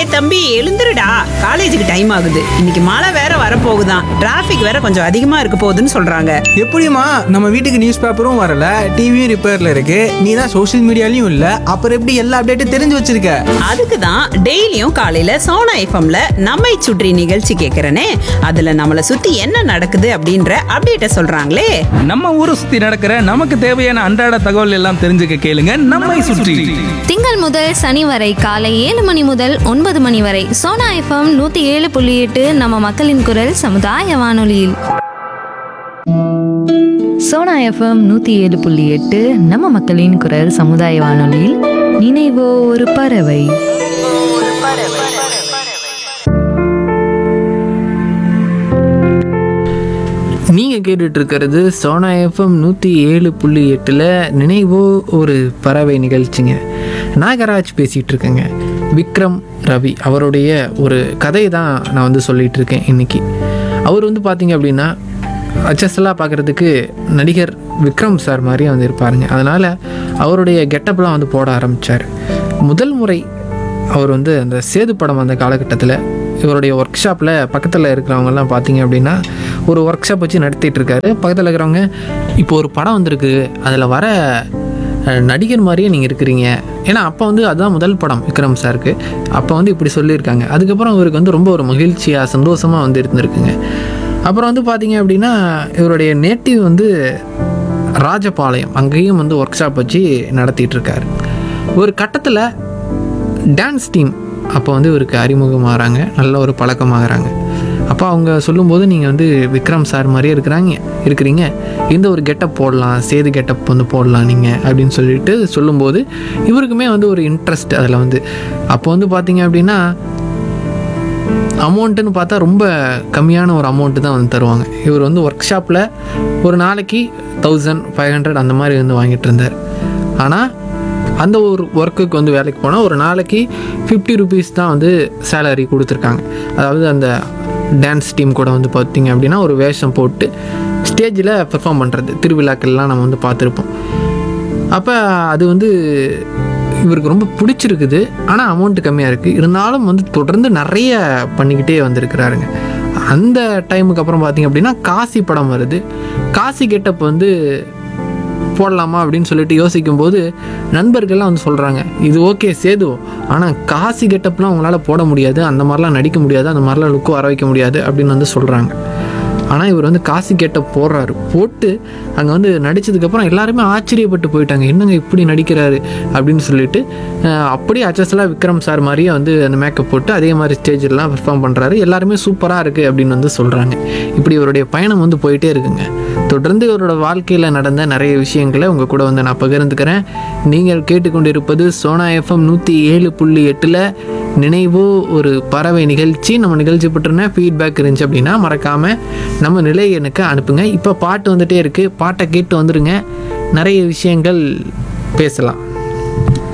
டேய் தம்பி எழுந்துருடா காலேஜுக்கு டைம் ஆகுது இன்னைக்கு மழை வேற வரப்போகுதான் டிராஃபிக் வேற கொஞ்சம் அதிகமா இருக்க போகுதுன்னு சொல்றாங்க எப்படிம்மா நம்ம வீட்டுக்கு நியூஸ் பேப்பரும் வரல டிவியும் ரிப்பேர்ல இருக்கு நீ தான் சோஷியல் மீடியாலையும் இல்ல அப்புறம் எப்படி எல்லா அப்டேட்டும் தெரிஞ்சு வச்சிருக்க அதுக்கு தான் டெய்லியும் காலையில சோனா எஃப்எம்ல நம்மை சுற்றி நிகழ்ச்சி கேட்கறனே அதுல நம்மள சுத்தி என்ன நடக்குது அப்படின்ற அப்டேட்ட சொல்றாங்களே நம்ம ஊரை சுத்தி நடக்கிற நமக்கு தேவையான அன்றாட தகவல் எல்லாம் தெரிஞ்சுக்க கேளுங்க நம்மை சுற்றி திங்கள் முதல் சனி வரை காலை ஏழு மணி முதல் ஒன்பது மணி வரை சோனா எஃப்எம் நூத்தி ஏழு புள்ளி எட்டு நம்ம மக்களின் குரல் சமுதாய வானொலியில் சோனா எஃப்எம் நூற்றி ஏழு புள்ளி எட்டு நம்ம மக்களின் குரல் சமுதாய வானொலியில் நினைவோ ஒரு பறவை நீங்கள் கேட்டுட்டு இருக்கிறது சோனா எஃப்எம் நூற்றி ஏழு புள்ளி எட்டில் நினைவோ ஒரு பறவை நிகழ்ச்சிங்க நாகராஜ் பேசிகிட்டு இருக்கேங்க விக்ரம் ரவி அவருடைய ஒரு கதையை தான் நான் வந்து சொல்லிகிட்டு இருக்கேன் இன்னைக்கு அவர் வந்து பார்த்தீங்க அப்படின்னா அச்சஸ்லாம் பார்க்குறதுக்கு நடிகர் விக்ரம் சார் மாதிரியே வந்து இருப்பாருங்க அதனால் அவருடைய கெட்டப்லாம் வந்து போட ஆரம்பித்தார் முதல் முறை அவர் வந்து அந்த சேது படம் அந்த காலகட்டத்தில் இவருடைய ஒர்க் ஷாப்பில் பக்கத்தில் இருக்கிறவங்கலாம் பார்த்தீங்க அப்படின்னா ஒரு ஒர்க் ஷாப் வச்சு நடத்திட்டு இருக்காரு பக்கத்தில் இருக்கிறவங்க இப்போ ஒரு படம் வந்திருக்கு அதில் வர அஹ், நடிகர் மாதிரியே நீங்கள் இருக்கிறீங்க ஏன்னா அப்போ வந்து அதுதான் முதல் படம் விக்ரம் சாருக்கு அப்போ வந்து இப்படி சொல்லியிருக்காங்க அதுக்கப்புறம் இவருக்கு வந்து ரொம்ப ஒரு மகிழ்ச்சியாக சந்தோஷமாக வந்து இருந்திருக்குங்க அப்புறம் வந்து பார்த்தீங்க அப்படின்னா இவருடைய நேட்டிவ் வந்து ராஜபாளையம் அங்கேயும் வந்து ஒர்க் ஷாப் வச்சு நடத்திட்டு இருக்காரு ஒரு கட்டத்தில் டான்ஸ் டீம் அப்போ வந்து இவருக்கு அறிமுகமாகறாங்க நல்ல ஒரு பழக்கமாகறாங்க அப்போ அவங்க சொல்லும்போது நீங்கள் வந்து விக்ரம் சார் மாதிரியே இருக்கிறாங்க இருக்கிறீங்க இந்த ஒரு கெட்டப் போடலாம் சேது கெட்டப் வந்து போடலாம் நீங்கள் அப்படின்னு சொல்லிட்டு சொல்லும்போது இவருக்குமே வந்து ஒரு இன்ட்ரெஸ்ட் அதில் வந்து அப்போ வந்து பார்த்தீங்க அப்படின்னா அமௌண்ட்டுன்னு பார்த்தா ரொம்ப கம்மியான ஒரு அமௌண்ட்டு தான் வந்து தருவாங்க இவர் வந்து ஒர்க் ஷாப்பில் ஒரு நாளைக்கு தௌசண்ட் ஃபைவ் ஹண்ட்ரட் அந்த மாதிரி வந்து வாங்கிட்டு இருந்தார் ஆனால் அந்த ஒரு ஒர்க்குக்கு வந்து வேலைக்கு போனால் ஒரு நாளைக்கு ஃபிஃப்டி ருபீஸ் தான் வந்து சேலரி கொடுத்துருக்காங்க அதாவது அந்த டான்ஸ் டீம் கூட வந்து பார்த்தீங்க அப்படின்னா ஒரு வேஷம் போட்டு ஸ்டேஜில் பெர்ஃபார்ம் பண்ணுறது திருவிழாக்கள்லாம் நம்ம வந்து பார்த்துருப்போம் அப்போ அது வந்து இவருக்கு ரொம்ப பிடிச்சிருக்குது ஆனால் அமௌண்ட் கம்மியாக இருக்குது இருந்தாலும் வந்து தொடர்ந்து நிறைய பண்ணிக்கிட்டே வந்திருக்கிறாருங்க அந்த டைமுக்கு அப்புறம் பார்த்தீங்க அப்படின்னா காசி படம் வருது காசி கெட்டப் வந்து போடலாமா அப்படின்னு சொல்லிட்டு யோசிக்கும்போது நண்பர்கள்லாம் வந்து சொல்கிறாங்க இது ஓகே சேது ஆனால் காசி கெட்டப்லாம் உங்களால் போட முடியாது அந்த மாதிரிலாம் நடிக்க முடியாது அந்த மாதிரிலாம் லுக்கு வர வைக்க முடியாது அப்படின்னு வந்து சொல்கிறாங்க ஆனால் இவர் வந்து காசி கெட்டப் போடுறாரு போட்டு அங்கே வந்து நடித்ததுக்கப்புறம் எல்லாருமே ஆச்சரியப்பட்டு போயிட்டாங்க என்னங்க இப்படி நடிக்கிறாரு அப்படின்னு சொல்லிட்டு அஹ், அப்படியே அச்சஸ்லாம் விக்ரம் சார் மாதிரியே வந்து அந்த மேக்கப் போட்டு அதே மாதிரி ஸ்டேஜிலலாம் பெர்ஃபார்ம் பண்ணுறாரு எல்லாருமே சூப்பராக இருக்குது அப்படின்னு வந்து சொல்கிறாங்க இப்படி இவருடைய பயணம் வந்து போயிட்டே இருக்குங்க தொடர்ந்து இவரோட வாழ்க்கையில் நடந்த நிறைய விஷயங்களை உங்கள் கூட வந்து நான் பகிர்ந்துக்கிறேன் நீங்கள் கேட்டுக்கொண்டிருப்பது சோனா எஃப்எம் நூற்றி ஏழு புள்ளி எட்டில் நினைவோ ஒரு பறவை நிகழ்ச்சி நம்ம நிகழ்ச்சி பற்றின ஃபீட்பேக் இருந்துச்சு அப்படின்னா மறக்காமல் நம்ம நிலை எனக்கு அனுப்புங்க இப்போ பாட்டு வந்துட்டே இருக்குது பாட்டை கேட்டு வந்துடுங்க நிறைய விஷயங்கள் பேசலாம்